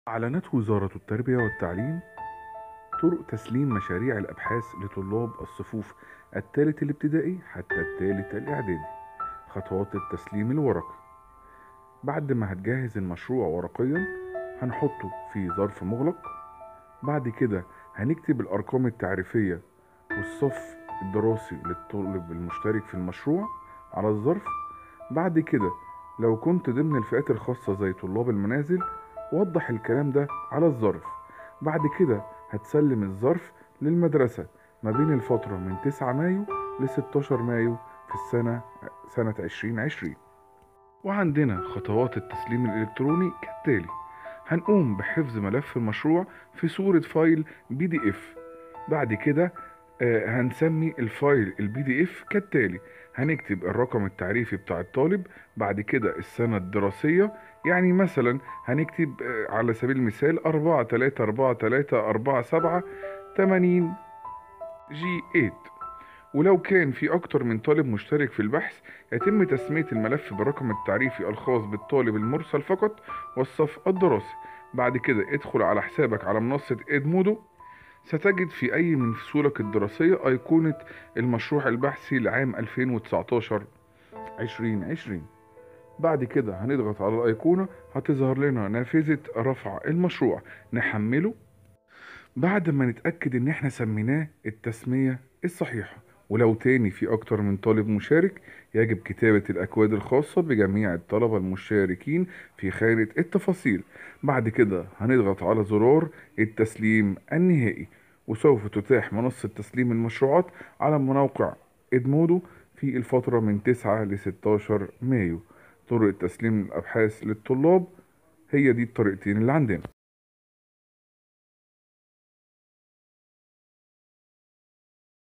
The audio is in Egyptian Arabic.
أعلنت وزارة التربية والتعليم طرق تسليم مشاريع الأبحاث لطلاب الصفوف الثالث الابتدائي حتى الثالث الإعدادي خطوات التسليم الورقي بعد ما هتجهز المشروع ورقيا هنحطه في ظرف مغلق بعد كده هنكتب الأرقام التعريفية والصف الدراسي للطالب المشترك في المشروع على الظرف بعد كده لو كنت ضمن الفئات الخاصة زي طلاب المنازل وضح الكلام ده على الظرف بعد كده هتسلم الظرف للمدرسة ما بين الفترة من 9 مايو ل 16 مايو في السنة سنة 2020 وعندنا خطوات التسليم الإلكتروني كالتالي هنقوم بحفظ ملف المشروع في صورة فايل بي دي اف بعد كده آه، هنسمي الفايل البي دي اف كالتالي هنكتب الرقم التعريفي بتاع الطالب بعد كده السنة الدراسية يعني مثلا هنكتب آه، على سبيل المثال أربعة تلاتة أربعة تلاتة أربعة سبعة تمانين جي 8 ولو كان في أكتر من طالب مشترك في البحث يتم تسمية الملف بالرقم التعريفي الخاص بالطالب المرسل فقط والصف الدراسي بعد كده ادخل على حسابك على منصة إدمودو ستجد في أي من فصولك الدراسية أيقونة المشروع البحثي لعام 2019 2020 بعد كده هنضغط على الأيقونة هتظهر لنا نافذة رفع المشروع نحمله بعد ما نتأكد إن إحنا سميناه التسمية الصحيحة ولو تاني في أكتر من طالب مشارك يجب كتابة الأكواد الخاصة بجميع الطلبة المشاركين في خانة التفاصيل بعد كده هنضغط على زرار التسليم النهائي وسوف تتاح منصة تسليم المشروعات على موقع إدمودو في الفترة من 9 ل 16 مايو طرق تسليم الأبحاث للطلاب هي دي الطريقتين اللي عندنا